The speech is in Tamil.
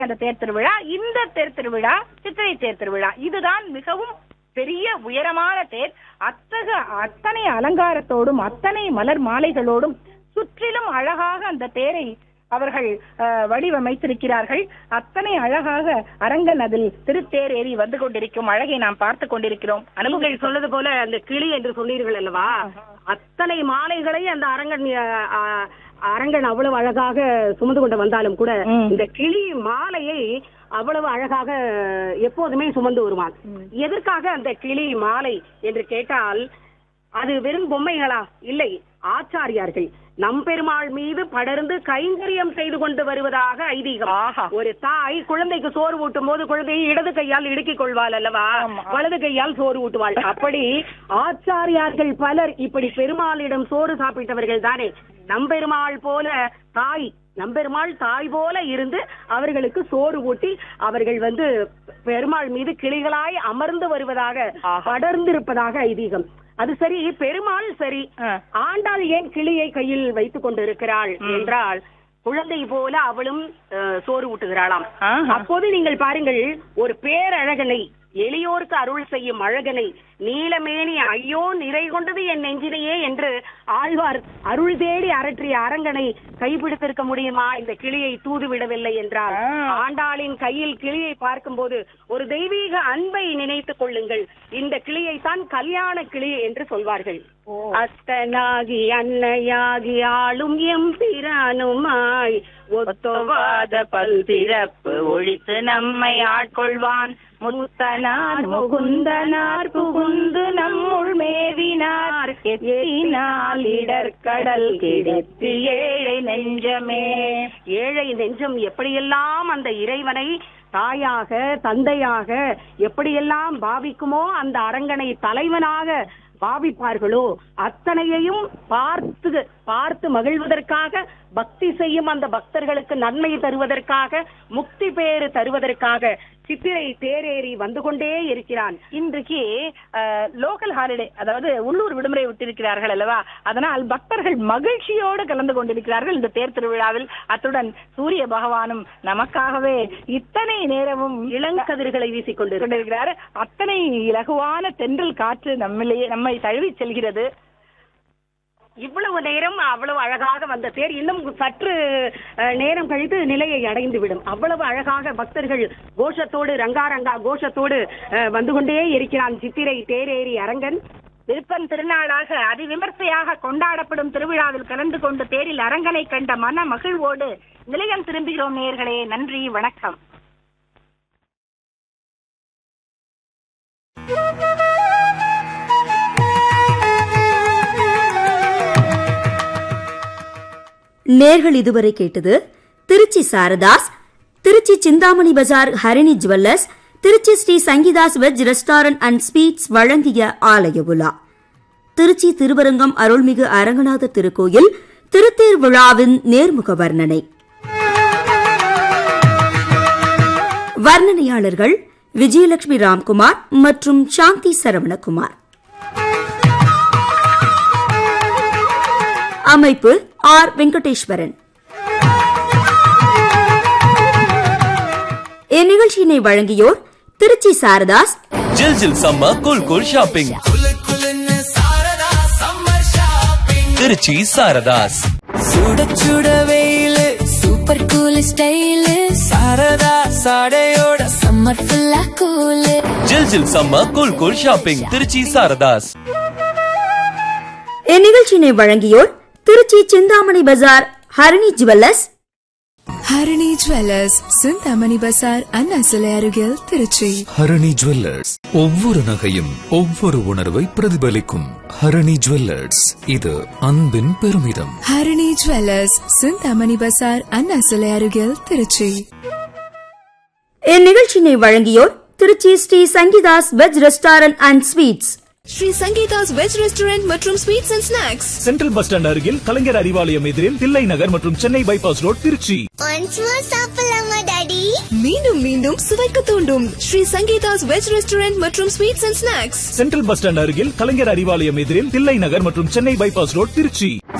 அந்த தேர் திருவிழா இந்த தேர் திருவிழா சித்திரை தேர் திருவிழா இதுதான் மிகவும் பெரிய உயரமான தேர் அத்தக அத்தனை அலங்காரத்தோடும் அத்தனை மலர் மாலைகளோடும் சுற்றிலும் அழகாக அந்த தேரை அவர்கள் அஹ், வடிவமைத்திருக்கிறார்கள் அத்தனை அழகாக அரங்கன் அதில் திருத்தேர் ஏறி வந்து கொண்டிருக்கும் அழகை நாம் பார்த்து கொண்டிருக்கிறோம் அனுபவங்கள் நீங்கள் சொன்னது போல அந்த கிளி என்று சொன்னீர்கள் அல்லவா அத்தனை மாலைகளை அந்த அரங்கன் அஹ், அஹ், அரங்கன் அவ்வளவு அழகாக சுமந்து கொண்டு வந்தாலும் கூட ம். இந்த கிளி மாலையை அவ்வளவு அழகாக எப்போதுமே சுமந்து வருவான் எதற்காக அந்த கிளி மாலை என்று கேட்டால் அது வெறும் பொம்மைகளா இல்லை ஆச்சாரியார்கள் நம்பெருமாள் மீது படர்ந்து கைங்கரியம் செய்து கொண்டு வருவதாக ஐதீகம் ஆஹா. ஒரு தாய் குழந்தைக்கு சோறு ஊட்டும் போது குழந்தையை இடது கையால் இடுக்கிக் கொள்வாள் அல்லவா ஆமா. வலது கையால் சோறு ஊட்டுவாள் அப்படி ஆச்சாரியார்கள் பலர் இப்படி பெருமாளிடம் சோறு சாப்பிட்டவர்கள் தானே நம்பெருமாள் போல தாய் நம்பெருமாள் தாய் போல இருந்து அவர்களுக்கு சோறு ஊட்டி அவர்கள் வந்து பெருமாள் மீது கிளிகளாய் அமர்ந்து வருவதாக ஆஹா. படர்ந்திருப்பதாக ஐதீகம் அது சரி பெருமாள் சரி ஆ. ஆண்டாள் ஏன் கிளியை கையில் வைத்துக் கொண்டிருக்கிறாள் என்றால் குழந்தை போல அவளும் அஹ், சோறு ஊட்டுகிறாளாம் ஆஹா. அப்போது நீங்கள் பாருங்கள் ஒரு பேரழகனை எளியோருக்கு அருள் செய்யும் அழகனை நீலமேனி ஐயோ நிறை கொண்டது என் நெஞ்சினையே என்று ஆழ்வார் அருள் தேடி அரற்றிய அரங்கனை கைப்பிடித்திருக்க முடியுமா இந்த கிளியை தூது விடவில்லை என்றால் ஆ. ஆண்டாளின் கையில் கிளியை பார்க்கும்போது ஒரு தெய்வீக அன்பை நினைத்துக் கொள்ளுங்கள் இந்த கிளியை தான் கல்யாண கிளி என்று சொல்வார்கள் ஓ. அத்தனாகி அன்னையாகி ஆளும் எம்பிரானுமாய் ஒத்தவாத பல்பிறப்பு ஒழித்து நம்மை ஆட்கொள்வான் முத்தனார் முகுந்தனார் புகுந்து நம்முள் மேவினார் எத்தினால் இடர்கடல் கிடைத்து ஏழை நெஞ்சமே ஏழை நெஞ்சம் எப்படியெல்லாம் அந்த இறைவனை தாயாக தந்தையாக எப்படியெல்லாம் பாவிக்குமோ அந்த அரங்கனை தலைவனாக பாவிப்பார்களோ அத்தனையையும் பார்த்து பார்த்து மகிழ்வதற்காக பக்தி செய்யும் அந்த பக்தர்களுக்கு நன்மை தருவதற்காக முக்தி பேறு தருவதற்காக சித்திரை தேரேறி வந்து கொண்டே இருக்கிறான் இன்றைக்கு லோக்கல் ஹாலிடே அதாவது உள்ளூர் விடுமுறை விட்டிருக்கிறார்கள் அல்லவா அதனால் பக்தர்கள் மகிழ்ச்சியோடு கலந்து கொண்டிருக்கிறார்கள் இந்த தேர் திருவிழாவில் அத்துடன் சூரிய பகவானும் நமக்காகவே இத்தனை நேரமும் இளங்கதிர்களை வீசிக் கொண்டு கொண்டிருக்கிறார் அத்தனை இலகுவான தென்றல் காற்று நம்மிலேயே நம்மை தழுவி செல்கிறது இவ்வளவு நேரம் அவ்வளவு அழகாக வந்த தேர் இன்னும் சற்று அஹ், நேரம் கழித்து நிலையை அடைந்து விடும் அவ்வளவு அழகாக பக்தர்கள் கோஷத்தோடு ரங்காரங்கா கோஷத்தோடு அஹ், வந்து கொண்டே இருக்கிறான் சித்திரை தேரேறி அரங்கன் விருப்பம் திருநாளாக அதிவிமர்சையாக கொண்டாடப்படும் திருவிழாவில் கலந்து கொண்டு தேரில் அரங்கனை கண்ட மன மகிழ்வோடு நிலையம் திரும்புகிறோம் நேயர்களே நன்றி வணக்கம் நேர்கள் இதுவரை கேட்டது Tiruchi Saradhas Tiruchi Chintamani Bazaar Harini jewellers Tiruchi Sri Sangeethas veg restaurant and sweets வழங்கிய ஆலய உலா திருச்சி திருவரங்கம் அருள்மிகு அரங்கநாத திருக்கோயில் திருத்தேர் விழாவின் நேர்முக வர்ணனை வர்ணனையாளர்கள் விஜயலட்சுமி ராம்குமார் மற்றும் சாந்தி சரவணகுமார் அமைப்பு ஆர் வெங்கடேஸ்வரன் இந்நிகழ்ச்சியினை வழங்கியோர் திருச்சி சாரதாஸ் ஜில் ஜில் சம்ம cool cool shopping Tiruchi Saradhas சுட சுட வெயிலு சூப்பர் கூல் ஸ்டைலு சாரதா சாடையோட சம்மர் ஃபுல்லா கூலு ஜில் ஜில் சம்ம cool cool shopping Tiruchi Saradhas இந்நிகழ்ச்சியினை வழங்கியோர் திருச்சி சிந்தாமணி பஜார் ஹரிணி ஜுவல்லர்ஸ் ஹரிணி ஜுவல்லர்ஸ் சிந்தாமணி பசார் அண்ணா சிலை அருகில் திருச்சி ஹரணி ஜுவல்லர்ஸ் ஒவ்வொரு நகையும் ஒவ்வொரு உணர்வை பிரதிபலிக்கும் ஹரணி ஜுவல்லர்ஸ் இது அன்பின் பெருமிதம் ஹரிணி ஜுவல்லர்ஸ் சிந்தாமணி பசார் அண்ணா சிலை அருகில் திருச்சி இந்நிகழ்ச்சியினை வழங்கியோர் Tiruchi Sri Sangeethas veg restaurant and sweets Sri Sangeethas veg restaurant மற்றும் sweets and snacks central bus stand அருகில் கலைஞர் அறிவாலயம் எதிரில் தில்லை நகர் மற்றும் Chennai bypass road Tiruchi once more சாப்பிடலாமா டாடி மீண்டும் மீண்டும் சுவைக்க தூண்டும் ஸ்ரீ சங்கீதாஸ் வெஜ் ரெஸ்டாரண்ட் மற்றும் sweets and snacks central bus stand அருகில் கலைஞர் அறிவாலயம் எதிரில் தில்லை நகர் மற்றும் சென்னை பைபாஸ் ரோட் திருச்சி